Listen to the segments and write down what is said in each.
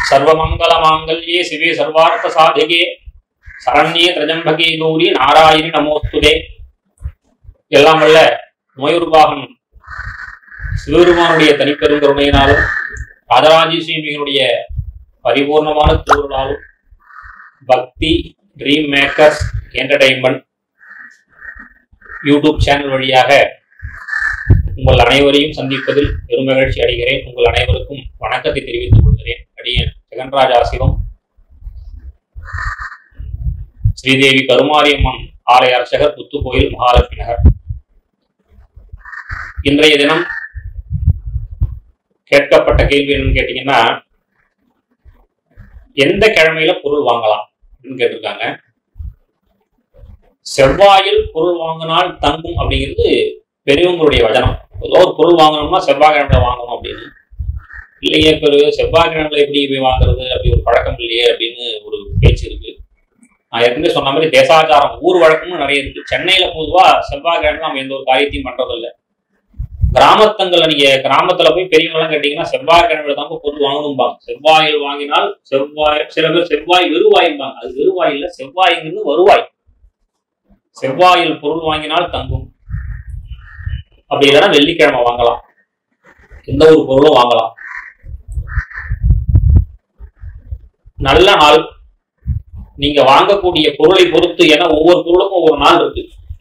சர்வமங்கல மாங்கல்யே சிவே சர்வார்த்த சாதிகே சரண்யே திரஜம்பகே கௌரி நாராயணி நமோஸ்துதே எல்லாம் வல்ல மயூர்பாகன் சிவபெருமானுடைய தனிப்பெருங்கருணையினாலும் ராஜராஜேஸ்வரியினுடைய பரிபூர்ணமான திருவுருளாலும் Bhakti dream makers entertainment YouTube channel வழியாக உங்கள் அனைவரையும் சந்திப்பதில் பெரும் மகிழ்ச்சி அடைகிறேன் உங்கள் அனைவருக்கும் வணக்கத்தை தெரிவித்துக் கொள்கிறேன் அடியேன் ஜெகன்ராஜா சிவம் ஸ்ரீதேவி கருமாரியம்மன் ஆலய அர்ச்சகர் புத்துக்கோயில் மகாலட்சுமி நகர் இன்றைய தினம் கேட்கப்பட்ட கேள்வி என்னன்னு கேட்டீங்கன்னா எந்த கிழமையில பொருள் வாங்கலாம் அப்படின்னு கேட்டிருக்காங்க செவ்வாயில் பொருள் வாங்கினால் தங்கும் அப்படிங்கிறது பெரியவங்களுடைய வச்சனம் ஏதோ ஒரு பொருள் வாங்கணும்னா செவ்வாய்க்கிழமை வாங்கணும் அப்படின்னு இல்லையே பெரு செவ்வாய்க்கிழமை எப்படி போய் வாங்குறது அப்படி ஒரு பழக்கம் இல்லையே அப்படின்னு ஒரு பேச்சு இருக்கு நான் ஏற்கனவே சொன்ன மாதிரி தேசாச்சாரம் ஊர் வழக்கமும் நிறைய இருக்கு சென்னையில பொதுவா செவ்வாய்க்கிழமை நம்ம எந்த ஒரு காரியத்தையும் பண்றதில்ல கிராமத்தங்கள்ல நீங்க கிராமத்துல போய் பெரியவங்களாம் கேட்டீங்கன்னா செவ்வாய்க்கிழமையில தான் போய் பொருள் வாங்கணும்பாங்க செவ்வாயில் வாங்கினால் செவ்வாய் சில பேர் செவ்வாய் வெறுவாய்ம்பாங்க அது வெறுவாய் இல்ல செவ்வாய்ங்கிறது வருவாய் செவ்வாயில் பொருள் வாங்கினால் தங்கும் அப்படி இல்லைன்னா வெள்ளிக்கிழமை வாங்கலாம் எந்த ஒரு பொருளும் வாங்கலாம் நல்ல நாள் நீங்க வாங்கக்கூடிய பொருளை பொறுத்து ஏன்னா ஒவ்வொரு பொருளுக்கும் ஒவ்வொரு நாள் இருக்கு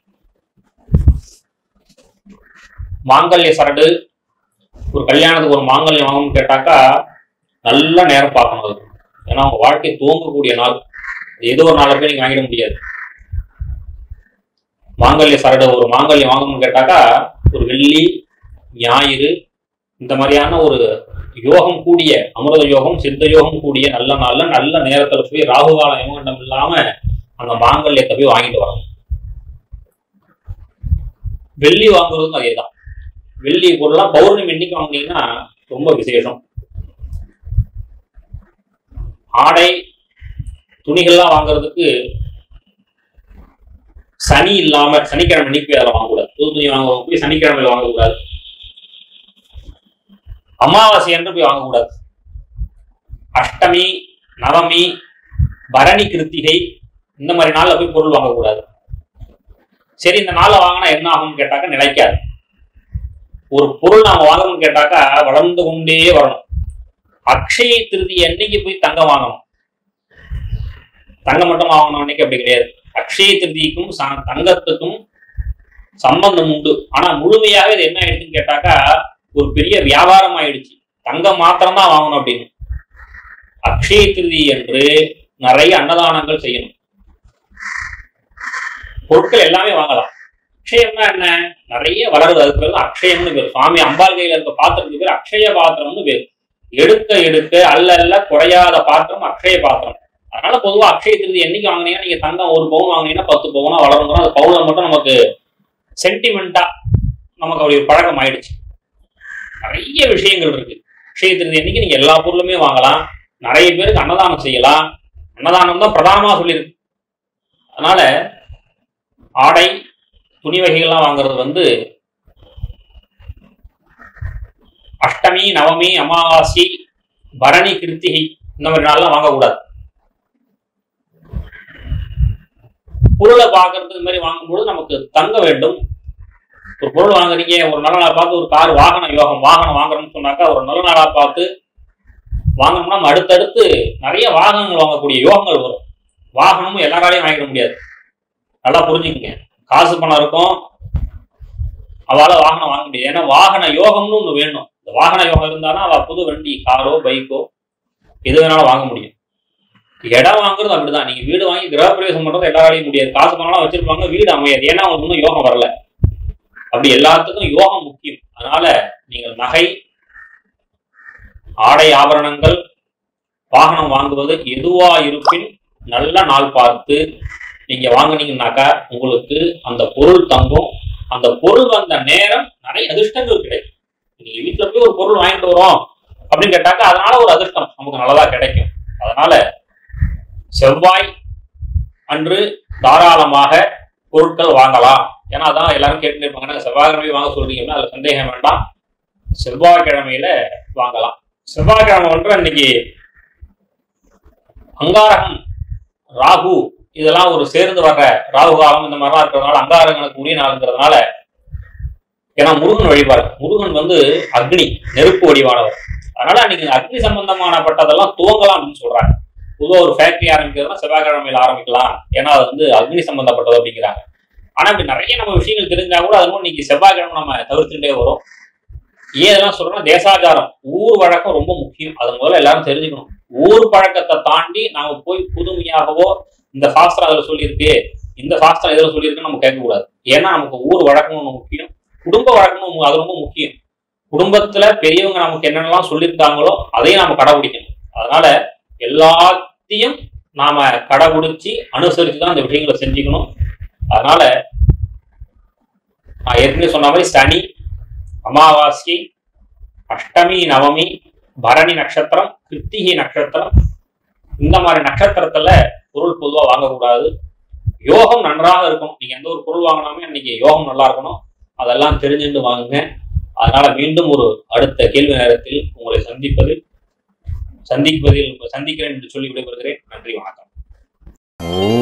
மாங்கல்ய சரடு ஒரு கல்யாணத்துக்கு ஒரு மாங்கல்யம் வாங்கணும்னு கேட்டாக்கா நல்ல நேரம் பார்க்கணும் அது ஏன்னா உங்க வாழ்க்கை துவங்கக்கூடிய நாள் ஏதோ ஒரு நாள் போய் நீங்க வாங்கிட முடியாது மாங்கல்ய சரடு ஒரு மாங்கல்யம் வாங்கணும்னு கேட்டாக்கா ஒரு வெள்ளி ஞாயிறு இந்த மாதிரியான ஒரு யோகம் கூடிய அமிர்த யோகம் சித்த யோகம் கூடிய நல்ல நாள்ல நல்ல நேரத்துல போய் ராகு காலம் யமகண்டம் இல்லாம அந்த மாங்கல்யத்தை போய் வாங்கிட்டு வரணும் வெள்ளி வாங்குறதும் அதேதான் வெள்ளி பொருள்லாம் பௌர்ணமி இன்னைக்கு வாங்கினீங்கன்னா ரொம்ப விசேஷம் ஆடை துணிகள்லாம் வாங்குறதுக்கு சனி இல்லாம சனிக்கிழமை இன்னைக்கு போய் அதில் வாங்கக்கூடாது புது துணி வாங்குறவங்க போய் சனிக்கிழமையில வாங்கக்கூடாது அமாவாசை என்று போய் வாங்கக்கூடாது அஷ்டமி நவமி பரணி கிருத்திகை இந்த மாதிரி நாள்ல போய் பொருள் வாங்கக்கூடாது சரி இந்த நாள்ல வாங்கினா என்ன ஆகும்னு கேட்டாக்கா நிலைக்காது ஒரு பொருள் நாம வாங்கணும்னு கேட்டாக்கா வளர்ந்து கொண்டே வரணும் அக்ஷய திருதி அன்னைக்கு போய் தங்கம் வாங்கணும் தங்கம் மட்டும் வாங்கணும் அன்னைக்கு அப்படி கிடையாது அக்ஷய திருதிக்கும் ச- தங்கத்துக்கும் சம்பந்தம் உண்டு ஆனா முழுமையாக இது என்ன ஆயிடுச்சுன்னு கேட்டாக்கா ஒரு பெரிய வியாபாரம் ஆயிடுச்சு தங்கம் மாத்திரம் தான் வாங்கணும் அப்படின்னு அக்ஷய திருதி என்று நிறைய அன்னதானங்கள் செய்யணும் பொருட்கள் எல்லாமே வாங்கலாம் அக்ஷயம்னா என்ன நிறைய வளருது அதுக்கு பேர் தான் அக்ஷயம்னு பேர் சுவாமி அம்பாள் கையில இருக்க பாத்திரத்துக்கு பேர் அக்ஷய பாத்திரம்னு பேர் எடுக்க எடுக்க அல்ல அல்ல குறையாத பாத்திரம் அக்ஷய பாத்திரம் அதனால பொதுவா அக்ஷய திருதி என்னைக்கு வாங்குனீங்கன்னா நீங்க தங்கம் ஒரு பவுன் வாங்குனீங்கன்னா பத்து பவுனா வளருங்கிறோம் அந்த பவுன்ல மட்டும் நமக்கு சென்டிமெண்டா நமக்கு அப்படி ஒரு பழக்கம் ஆயிடுச்சு நிறைய விஷயங்கள் இருக்கு அக்ஷய திருதி அன்னைக்கு நீங்க எல்லா பொருளுமே வாங்கலாம் நிறைய பேருக்கு அன்னதானம் செய்யலாம் அன்னதானம் தான் பிரதானமா சொல்லியிருக்கு அதனால ஆடை துணி வகைகள்லாம் வாங்குறது வந்து அஷ்டமி நவமி அமாவாசை பரணி கிருத்திகை இந்த மாதிரி நாள்லாம் வாங்கக்கூடாது பொருளை பார்க்கறது இந்த மாதிரி வாங்கும்போது நமக்கு தங்க வேண்டும் ஒரு பொருள் வாங்குறீங்க ஒரு நல்ல நாளா பார்த்து ஒரு கார் வாகன யோகம் வாகனம் வாங்குறோம்னு சொன்னாக்கா ஒரு நல்ல நாளா பார்த்து வாங்கணும்னா நம்ம அடுத்தடுத்து நிறைய வாகனங்கள் வாங்கக்கூடிய யோகங்கள் வரும் வாகனமும் எல்லாராலையும் வாங்கிட முடியாது நல்லா புரிஞ்சுக்கங்க காசு பணம் இருக்கும் அவளால வாகனம் வாங்க முடியாது ஏன்னா வாகன யோகம்னு ஒண்ணு வேணும் இந்த வாகன யோகம் இருந்தாதான் அவ புது வண்டி காரோ பைக்கோ எது வேணாலும் வாங்க முடியும் இடம் வாங்குறது அப்படிதான் நீங்க வீடு வாங்கி கிரகப்பிரவேசம் பண்றது எல்லாராலையும் முடியாது காசு பணம்லாம் வச்சிருப்பாங்க வீடு அமையாது ஏன்னா அவங்களுக்கு இன்னும் யோகம் வரல அப்படி எல்லாத்துக்கும் யோகம் முக்கியம் அதனால நீங்கள் நகை ஆடை ஆபரணங்கள் வாகனம் வாங்குவது எதுவா இருப்பின் நல்ல நாள் பார்த்து நீங்க வாங்குனீங்கன்னாக்கா உங்களுக்கு அந்த பொருள் தங்கும் அந்த பொருள் வந்த நேரம் நிறைய அதிர்ஷ்டங்கள் கிடைக்கும் நீங்க வீட்டுல போய் ஒரு பொருள் வாங்கிட்டு வரோம் அப்படின்னு கேட்டாக்கா அதனால ஒரு அதிர்ஷ்டம் நமக்கு நல்லதா கிடைக்கும் அதனால செவ்வாய் அன்று தாராளமாக பொருட்கள் வாங்கலாம் ஏன்னா அதான் எல்லாரும் கேட்டுட்டு இருப்பாங்க செவ்வாய்க்கிழமை வாங்க சொல்றீங்கன்னா அதுல சந்தேகம் வேண்டாம் செவ்வாய்க்கிழமையில வாங்கலாம் செவ்வாய்க்கிழமை ஒன்று இன்னைக்கு அங்காரகம் ராகு இதெல்லாம் ஒரு சேர்ந்து வர்ற ராகு காலம் இந்த மாதிரிலாம் இருக்கிறதுனால அங்காரங்களுக்கு உரிய நாளுங்கிறதுனால ஏன்னா முருகன் வழிபாடு முருகன் வந்து அக்னி நெருப்பு வடிவானவர் அதனால அன்னைக்கு அக்னி சம்பந்தமானப்பட்டதெல்லாம் துவங்கலாம் அப்படின்னு சொல்றாங்க பொதுவாக ஒரு ஃபேக்டரி ஆரம்பிக்கிறதுனா செவ்வாய்க்கிழமையில ஆரம்பிக்கலாம் ஏன்னா அது வந்து அக்னி சம்பந்தப்பட்டது அப்படிங்கிறாங்க ஆனா இப்படி நிறைய நம்ம விஷயங்கள் தெரிஞ்சா கூட அது இன்னைக்கு செவ்வாய்க்கிழமை நம்ம தவிர்த்துட்டே வரும் ஏன் இதெல்லாம் சொல்றோம்னா தேசாச்சாரம் ஊர் வழக்கம் ரொம்ப முக்கியம் அது முதல்ல எல்லாரும் தெரிஞ்சுக்கணும் ஊர் பழக்கத்தை தாண்டி நாம போய் புதுமையாகவோ இந்த சாஸ்திரம் அதுல சொல்லியிருக்கு இந்த சாஸ்திரம் இதுல சொல்லியிருக்குன்னு நம்ம கேட்கக்கூடாது ஏன்னா நமக்கு ஊர் வழக்கம் ஒண்ணு முக்கியம் குடும்ப வழக்கமும் அது ரொம்ப முக்கியம் குடும்பத்துல பெரியவங்க நமக்கு என்னென்னலாம் சொல்லியிருக்காங்களோ அதையும் நாம கடைபிடிக்கணும் அதனால எல்லாத்தையும் நாம கடைபிடிச்சு அனுசரித்து தான் இந்த விஷயங்களை செஞ்சுக்கணும் அதனால நான் ஏற்கனவே சொன்ன மாதிரி சனி அமாவாசை அஷ்டமி நவமி பரணி நட்சத்திரம் கிருத்திகை நட்சத்திரம் இந்த மாதிரி நட்சத்திரத்துல பொருள் பொதுவா வாங்கக்கூடாது யோகம் நன்றாக இருக்கணும் நீங்க எந்த ஒரு பொருள் வாங்கினாமே அன்னைக்கு யோகம் நல்லா இருக்கணும் அதெல்லாம் தெரிஞ்சுட்டு வாங்குங்க அதனால மீண்டும் ஒரு அடுத்த கேள்வி நேரத்தில் உங்களை சந்திப்பது சந்திப்பதில் சந்திக்கிறேன் என்று சொல்லி விடைபெறுகிறேன் நன்றி வணக்கம்